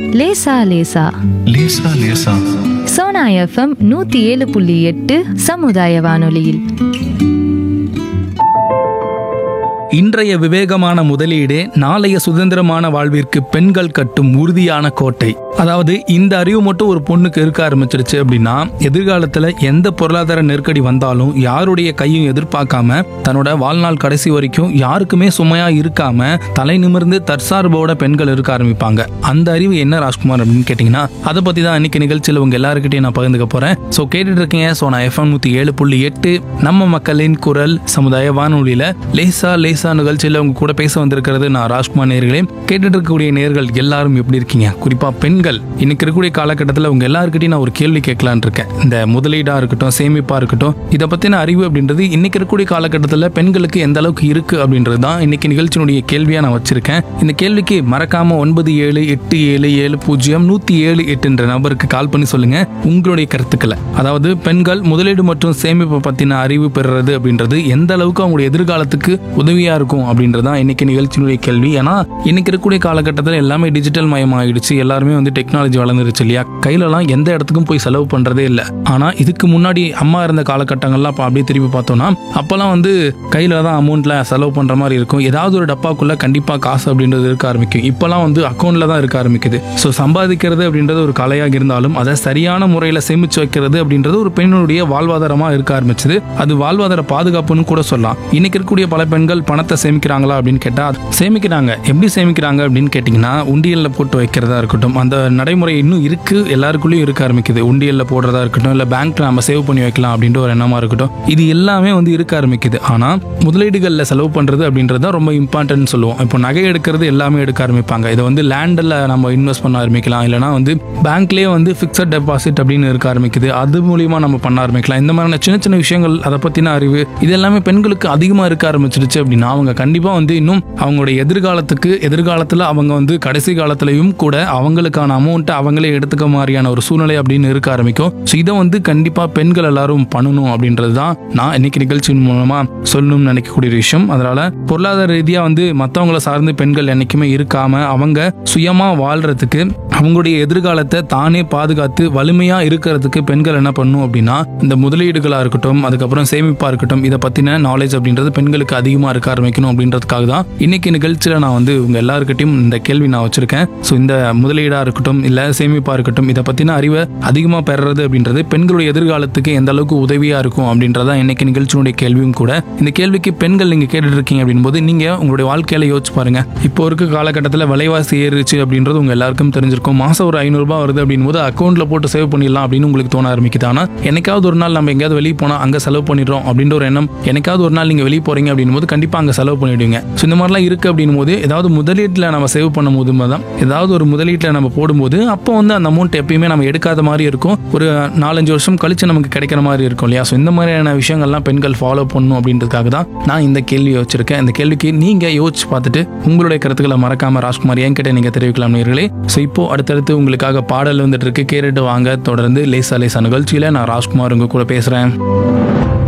லேசா லேசா லேசா லேசா சோனா எஃப்எம் நூத்தி ஏழு புள்ளி எட்டு சமுதாய வானொலியில் இன்றைய விவேகமான முதலீடு நாளைய சுதந்திரமான வாழ்விற்கு பெண்கள் கட்டும் உறுதியான கோட்டை அதாவது இந்த அறிவு மட்டும் ஒரு பொண்ணுக்கு இருக்க ஆரம்பிச்சிருச்சு அப்படின்னா எதிர்காலத்துல எந்த பொருளாதார நெருக்கடி வந்தாலும் யாருடைய கையும் எதிர்பார்க்காம தன்னோட வாழ்நாள் கடைசி வரைக்கும் யாருக்குமே சுமையா இருக்காம தலை நிமிர்ந்து தற்சார்போட பெண்கள் இருக்க ஆரம்பிப்பாங்க அந்த அறிவு என்ன ராஜ்குமார் அப்படின்னு கேட்டீங்கன்னா அதை பத்தி தான் இன்னைக்கு நிகழ்ச்சியில் உங்க எல்லாருக்கிட்டையும் நான் பகிர்ந்துக்க போறேன் ஸோ கேட்டுட்டு இருக்கீங்க ஸோ நான் எஃப்எம் நூத்தி ஏழு புள்ளி எட்டு நம்ம மக்களின் குரல் சமுதாய வானொலியில லேசா லேசா நிகழ்ச்சியில் உங்க கூட பேச வந்திருக்கிறது நான் ராஜ்குமார் நேர்களே கேட்டுட்டு இருக்கக்கூடிய நேர்கள் எல்லாரும் எப்படி இருக்கீங்க குறிப்பா பெண்கள் இன்னைக்கு இருக்கக்கூடிய காலகட்டத்தில் உங்க எல்லாருக்கிட்டையும் நான் ஒரு கேள்வி கேட்கலான்னு இருக்கேன் இந்த முதலீடா இருக்கட்டும் சேமிப்பா இருக்கட்டும் இதை பத்தின அறிவு அப்படின்றது இன்னைக்கு இருக்கக்கூடிய காலகட்டத்தில் பெண்களுக்கு எந்த அளவுக்கு இருக்கு அப்படின்றது தான் இன்னைக்கு நிகழ்ச்சியினுடைய கேள்வியா நான் வச்சிருக்கேன் இந்த கேள்விக்கு மறக்காம ஒன்பது ஏழு எட்டு ஏழு ஏழு பூஜ்ஜியம் நூத்தி ஏழு எட்டுன்ற நபருக்கு கால் பண்ணி சொல்லுங்க உங்களுடைய கருத்துக்களை அதாவது பெண்கள் முதலீடு மற்றும் சேமிப்பு பத்தின அறிவு பெறுறது அப்படின்றது எந்த அளவுக்கு அவங்களுடைய எதிர்காலத்துக்கு உதவியா இருக்கும் அப்படின்றது தான் இன்னைக்கு நிகழ்ச்சியினுடைய கேள்வி ஏன்னா இன்னைக்கு இருக்கக்கூடிய காலகட்டத்தில் எல்லாமே டிஜிட்டல் மயம் ஆயிடுச்சு எல்லாருமே வந்து டெக்னாலஜி வளர்ந்துருச்சு இல்லையா கையிலலாம் எந்த இடத்துக்கும் போய் செலவு பண்றதே இல்லை ஆனா இதுக்கு முன்னாடி அம்மா இருந்த காலகட்டங்கள்லாம் அப்ப அப்படியே திருப்பி பார்த்தோம்னா அப்பெல்லாம் வந்து கையில தான் அமௌண்ட்ல செலவு பண்ற மாதிரி இருக்கும் ஏதாவது ஒரு டப்பாக்குள்ள கண்டிப்பா காசு அப்படின்றது இருக்க ஆரம்பிக்கும் இப்பெல்லாம் வந்து அக்கௌண்ட்ல தான் இருக்க ஆரம்பிக்குது ஸோ சம்பாதிக்கிறது அப்படின்றது ஒரு கலையாக இருந்தாலும் அதை சரியான முறையில் சேமிச்சு வைக்கிறது அப்படின்றது ஒரு பெண்ணுடைய வாழ்வாதாரமா இருக்க ஆரம்பிச்சது அது வாழ்வாதார பாதுகாப்புன்னு கூட சொல்லலாம் இன்னைக்கு இருக்கக்கூடிய பல பெண்கள் பணத்தை சேமிக்கிறாங்களா அப்படின்னு கேட்டா சேமிக்கிறாங்க எப்படி சேமிக்கிறாங்க அப்படின்னு கேட்டிங்கன்னா உண்டியல்ல போட்டு வைக்கிறதா இருக்கட்டும் அந்த நடைமுறை இன்னும் இருக்கு எல்லாருக்குள்ளேயும் இருக்க ஆரம்பிக்குது உண்டியல்ல போடுறதா இருக்கட்டும் இல்ல பேங்க்ல நம்ம சேவ் பண்ணி வைக்கலாம் அப்படின்ற ஒரு எண்ணமா இருக்கட்டும் இது எல்லாமே வந்து இருக்க ஆரம்பிக்குது ஆனா முதலீடுகளில் செலவு பண்றது அப்படின்றது தான் ரொம்ப இம்பார்ட்டன்ட் சொல்லுவோம் இப்போ நகை எடுக்கிறது எல்லாமே எடுக்க ஆரம்பிப்பாங்க இதை வந்து லேண்டில் நம்ம இன்வெஸ்ட் பண்ண ஆரம்பிக்கலாம் இல்லைனா வந்து பேங்க்லேயே வந்து ஃபிக்ஸட் டெபாசிட் அப்படின்னு இருக்க ஆரம்பிக்குது அது மூலியமா நம்ம பண்ண ஆரம்பிக்கலாம் இந்த மாதிரியான சின்ன சின்ன விஷயங்கள் அதை பத்தின அறிவு இது எல்லாமே பெண்களுக்கு அதிகமா இருக்க ஆரம்பிச்சிருச்சு அப்படின்னா அவங்க கண்டிப்பா வந்து இன்னும் அவங்களுடைய எதிர்காலத்துக்கு எதிர்காலத்துல அவங்க வந்து கடைசி காலத்திலையும் கூட அவங்களுக்கான அமௌண்ட்டை அவங்களே எடுத்துக்க மாதிரியான ஒரு சூழ்நிலை அப்படின்னு இருக்க ஆரம்பிக்கும் ஸோ இதை வந்து கண்டிப்பா பெண்கள் எல்லாரும் பண்ணணும் அப்படின்றது தான் நான் இன்னைக்கு நிகழ்ச்சியின் மூலமா சொல்லணும்னு நினைக்கக்கூடிய ஒரு விஷயம் அதனால பொருளாதார ரீதியா வந்து மற்றவங்களை சார்ந்து பெண்கள் என்னைக்குமே இருக்காம அவங்க சுயமா வாழ்றதுக்கு அவங்களுடைய எதிர்காலத்தை தானே பாதுகாத்து வலிமையா இருக்கிறதுக்கு பெண்கள் என்ன பண்ணும் அப்படின்னா இந்த முதலீடுகளா இருக்கட்டும் அதுக்கப்புறம் சேமிப்பா இருக்கட்டும் இதை பத்தின நாலேஜ் அப்படின்றது பெண்களுக்கு அதிகமா இருக்க ஆரம்பிக்கணும் அப்படின்றதுக்காக தான் இன்னைக்கு நிகழ்ச்சியில நான் வந்து உங்க எல்லாருக்கிட்டையும் இந்த கேள்வி நான் வச்சிருக்கேன் ஸோ இந்த முதலீடா இருக்கட்டும் இல்ல சேமிப்பா இருக்கட்டும் இதை பத்தின அறிவை அதிகமா பெறுறது அப்படின்றது பெண்களுடைய எதிர்காலத்துக்கு எந்த அளவுக்கு உதவியா இருக்கும் அப்படின்றதா இன்னைக்கு நிகழ்ச்சியினுடைய கேள்வியும் கூட இந்த கேள்விக்கு பெண்கள் நீங்க கேட்டுட்டு இருக்கீங்க அப்படின் போது நீங்க உங்களுடைய வாழ்க்கையில யோசிச்சு பாருங்க இப்போ இருக்க காலகட்டத்தில் விலைவாசி ஏறிச்சு அப்படின்றது உங்க எல்லாருக்கும் தெரிஞ்சிருக்கும் மாசம் ஒரு ஐநூறு ரூபாய் வருது அப்படின் போது அக்கௌண்ட்ல போட்டு சேவ் பண்ணிடலாம் அப்படின்னு உங்களுக்கு தோண ஆரம்பிக்குது ஆனா என்னைக்காவது ஒரு நாள் நம்ம எங்கேயாவது வெளியே போனா அங்க செலவு பண்ணிடுறோம் அப்படின்ற ஒரு எண்ணம் என்னைக்காவது ஒரு நாள் நீங்க வெளியே போறீங்க அப்படின் போது கண்டிப்பா அங்க செலவு பண்ணிடுவீங்க ஸோ இந்த மாதிரிலாம் இருக்கு அப்படின் போது ஏதாவது முதலீட்டில் நம்ம சேவ் பண்ணும் போது தான் ஏதாவது ஒரு முதலீட்டில் நம்ம போடும்போது அப்போ வந்து அந்த அமௌண்ட் எப்பயுமே நம்ம எடுக்காத மாதிரி இருக்கும் ஒரு நாலஞ்சு வருஷம் கழிச்சு நமக்கு கிடைக்கிற மாதிரி இருக்கும் இல்லையா ஸோ இந்த மாதிரியான விஷயங்கள்லாம் பெண்கள் ஃபாலோ பண்ணணும் அப்படின்றதுக்காக தான் நான் இந்த கேள்வியை வச்சிருக்கேன் இந்த கேள்விக்கு நீங்க யோசிச்சு பார்த்துட்டு உங்களுடைய கருத்துக்களை மறக்காம ராஜ்குமார் என்கிட்ட நீங்க தெரிவிக்கலாம் நேர்களே ஸோ இப்போ அடுத்தடுத்து உங்களுக்காக பாடல் வந்துட்டு இருக்கு கேட்டுட்டு வாங்க தொடர்ந்து லேசா லேசா நிகழ்ச்சியில நான் ராஜ்குமார் உங்க கூட பேசுறேன்